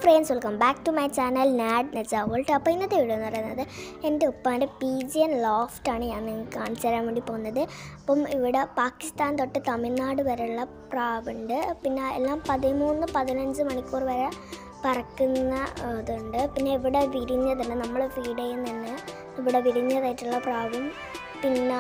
friends welcome back to my channel നാഡ് നെജ world അപ്പോൾ ഇന്നത്തെ വീഡിയോ എന്ന് പറയുന്നത് എൻ്റെ ഉപ്പാൻ്റെ പി ജി എൻ ലോഫ്റ്റാണ് ഞാൻ നിങ്ങൾക്ക് കാണിച്ചു തരാൻ വേണ്ടി പോകുന്നത് അപ്പം ഇവിടെ പാകിസ്ഥാൻ തൊട്ട് തമിഴ്നാട് വരെയുള്ള പ്രാവുണ്ട് പിന്നെ എല്ലാം പതിമൂന്ന് പതിനഞ്ച് മണിക്കൂർ വരെ പറക്കുന്ന ആ, ഇതുണ്ട് പിന്നെ ഇവിടെ വിരിഞ്ഞതുണ്ട് നമ്മൾ ഫീഡ് ചെയ്യുന്നതന്നെ ഇവിടെ വിരിഞ്ഞതായിട്ടുള്ള പ്രാവും പിന്നെ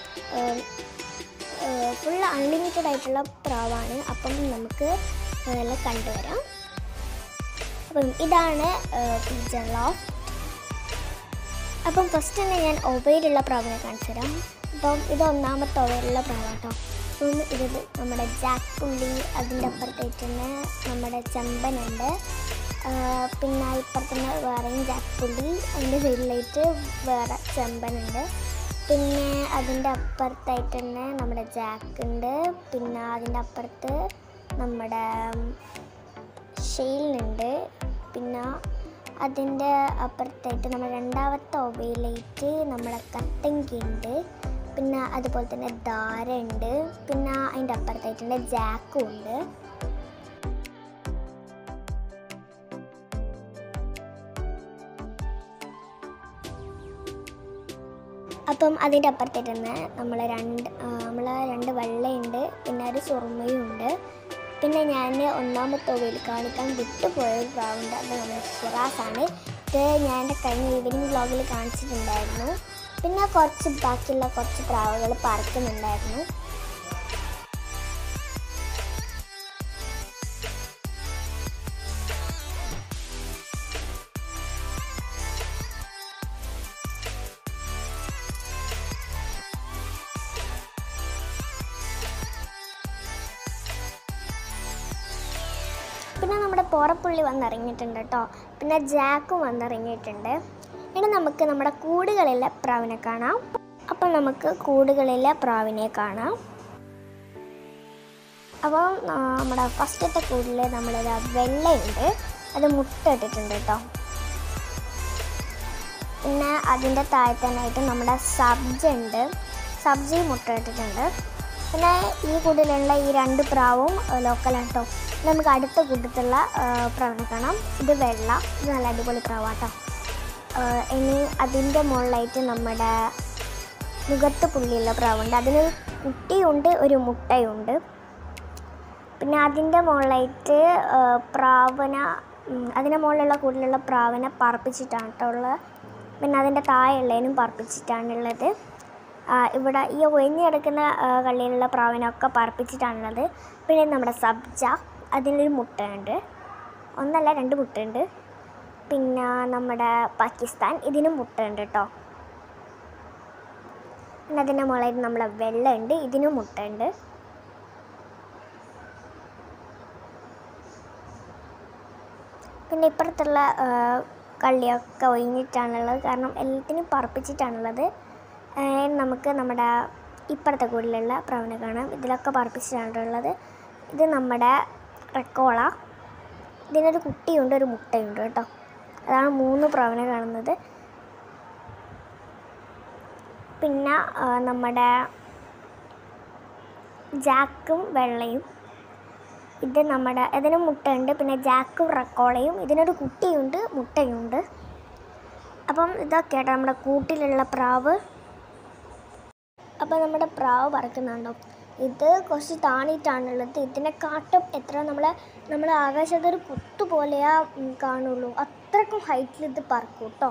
ഫുൾ അൺലിമിറ്റഡ് ആയിട്ടുള്ള പ്രാവാണ് അപ്പം നമുക്ക് അതെല്ലാം കണ്ടുവരാം അപ്പം ഇതാണ് പിജൻ ലോഫ് അപ്പം ഫസ്റ്റ് തന്നെ ഞാൻ ഒവയിലുള്ള പ്രാവിനെ കാണിച്ചു തരാം അപ്പം ഇത് ഒന്നാമത്തെ ഒവയിലുള്ള പ്രാവാട്ടോ അപ്പം ഇത് നമ്മുടെ ജാക്ക് പുള്ളി അതിൻ്റെ അപ്പുറത്തായിട്ട് തന്നെ നമ്മുടെ ചെമ്പനുണ്ട് ആ, പിന്നെ ഇപ്പുറത്തന്നെ വേറെയും ജാക്ക് പുള്ളി അതിൻ്റെ സൈഡിലായിട്ട് വേറെ ചെമ്പനുണ്ട് പിന്നെ അതിൻ്റെ അപ്പുറത്തായിട്ട് തന്നെ നമ്മുടെ ജാക്ക് ഉണ്ട് പിന്നെ അതിൻ്റെ അപ്പുറത്ത് നമ്മുടെ ഷെയിലുണ്ട് പിന്നെ അതിൻ്റെ അപ്പുറത്തായിട്ട് നമ്മുടെ രണ്ടാമത്തെ ഒവയിലായിട്ട് നമ്മുടെ കത്തങ്കി ഉണ്ട് പിന്നെ അതുപോലെ തന്നെ ധാര ഉണ്ട് പിന്നെ അതിൻ്റെ അപ്പുറത്തായിട്ടുള്ള ജാക്കും ഉണ്ട് അപ്പം അതിൻ്റെ അപ്പുറത്തായിട്ട് തന്നെ നമ്മൾ രണ്ട് നമ്മൾ രണ്ട് വെള്ളയുണ്ട് പിന്നെ ഒരു സുറുമയും ഉണ്ട് പിന്നെ ഞാൻ ഒന്നാമത്തെ ഒവയിൽ കാണിക്കാൻ വിട്ടുപോയ ഒരു പ്രാവുണ്ട് അത് നമ്മുടെ ഷിറാസാണ് ഇത് ഞാൻ എൻ്റെ കഴിഞ്ഞ ഈവനിങ് വ്ളോഗിൽ കാണിച്ചിട്ടുണ്ടായിരുന്നു പിന്നെ കുറച്ച് ബാക്കിയുള്ള കുറച്ച് പ്രാവുകൾ പറക്കുന്നുണ്ടായിരുന്നു പിന്നെ നമ്മുടെ പോറപ്പുള്ളി വന്നിറങ്ങിയിട്ടുണ്ട് കേട്ടോ പിന്നെ ജാക്കും വന്നിറങ്ങിയിട്ടുണ്ട് ഇനി നമുക്ക് നമ്മുടെ കൂടുകളിലെ പ്രാവിനെ കാണാം അപ്പം നമുക്ക് കൂടുകളിലെ പ്രാവിനെ കാണാം അപ്പം ആ, നമ്മുടെ ഫസ്റ്റത്തെ കൂടിൽ നമ്മളൊരു വെള്ളയുണ്ട് അത് മുട്ട ഇട്ടിട്ടുണ്ട് കേട്ടോ പിന്നെ അതിൻ്റെ താഴെ തന്നെ ആയിട്ട് നമ്മുടെ സബ്ജ ഉണ്ട് സബ്ജി മുട്ട ഇട്ടിട്ടുണ്ട് പിന്നെ ഈ കൂട്ടിലുള്ള ഈ രണ്ട് പ്രാവും ലോക്കലാണ് കേട്ടോ നമുക്ക് അടുത്ത കൂട്ടത്തുള്ള പ്രാവിനെ കാണാം ഇത് വെള്ള ഇത് നല്ല അടിപൊളി പ്രാവാട്ടോ ഇനി അതിൻ്റെ മുകളിലായിട്ട് നമ്മുടെ മുഖത്ത് പുള്ളിയുള്ള പ്രാവുണ്ട് അതിനൊരു കുട്ടിയുണ്ട് ഒരു മുട്ടയുണ്ട് പിന്നെ അതിൻ്റെ മുകളിലായിട്ട് ആ, പ്രാവന ഉം, അതിൻ്റെ മുകളിലുള്ള കൂടുതലുള്ള പ്രാവനെ പറപ്പിച്ചിട്ടാണ് കേട്ടോ ഉള്ളത് പിന്നെ അതിൻ്റെ താഴെയുള്ളതിനും പറപ്പിച്ചിട്ടാണുള്ളത് ആ, ഇവിടെ ഈ ഒഴിഞ്ഞു കിടക്കുന്ന ആ, കള്ളിയിലുള്ള പ്രാവിനൊക്കെ പറപ്പിച്ചിട്ടാണുള്ളത് പിന്നെ നമ്മുടെ സബ്ജ അതിനൊരു മുട്ടയുണ്ട് ഒന്നല്ല രണ്ട് മുട്ടയുണ്ട് പിന്നെ നമ്മുടെ പാകിസ്ഥാൻ ഇതിനും മുട്ടയുണ്ട് കേട്ടോ പിന്നെ അതിൻ്റെ മുകളിൽ നമ്മളെ വെള്ളമുണ്ട് ഇതിനും മുട്ടയുണ്ട് പിന്നെ ഇപ്പുറത്തുള്ള ആ, കള്ളിയൊക്കെ ഒഴിഞ്ഞിട്ടാണുള്ളത് കാരണം എല്ലാത്തിനും പറപ്പിച്ചിട്ടാണുള്ളത് ആ, നമുക്ക് നമ്മുടെ ഇപ്പുറത്തെ കൂടിലുള്ള പ്രാവിനെ കാണാം ഇതിലൊക്കെ പറപ്പിച്ചിട്ടാണുള്ളത് ഇത് നമ്മുടെ റെക്കോള ഇതിനൊരു കുട്ടിയുണ്ട് ഒരു മുട്ടയുണ്ട് കേട്ടോ അതാണ് മൂന്ന് പ്രാവിനെ കാണുന്നത് പിന്നെ ആ, നമ്മുടെ ജാക്കും വെള്ളയും ഇത് നമ്മുടെ ഇതിന് മുട്ടയുണ്ട് പിന്നെ ജാക്കും റക്കോളയും ഇതിനൊരു കുട്ടിയുണ്ട് മുട്ടയുണ്ട് അപ്പം ഇതൊക്കെയാട്ടോ നമ്മുടെ കൂട്ടിലുള്ള പ്രാവ് അപ്പം നമ്മുടെ പ്രാവ് പറക്കുന്നുണ്ടോ ഇത് കുറച്ച് താണിട്ടാണുള്ളത് ഇതിനെക്കാട്ടും എത്ര നമ്മളെ നമ്മൾ ആകാശത്ത് ഒരു കുത്തു പോലെയാ ഉം, കാണുള്ളൂ അത്രക്കും ഹൈറ്റിൽ ഇത് പറക്കും കേട്ടോ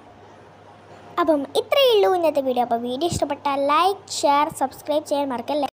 അപ്പം ഇത്രയേ ഉള്ളൂ ഇന്നത്തെ വീഡിയോ അപ്പോൾ വീഡിയോ ഇഷ്ടപ്പെട്ടാൽ ലൈക്ക് ഷെയർ സബ്സ്ക്രൈബ് ചെയ്യാൻ മറക്കല്ലേ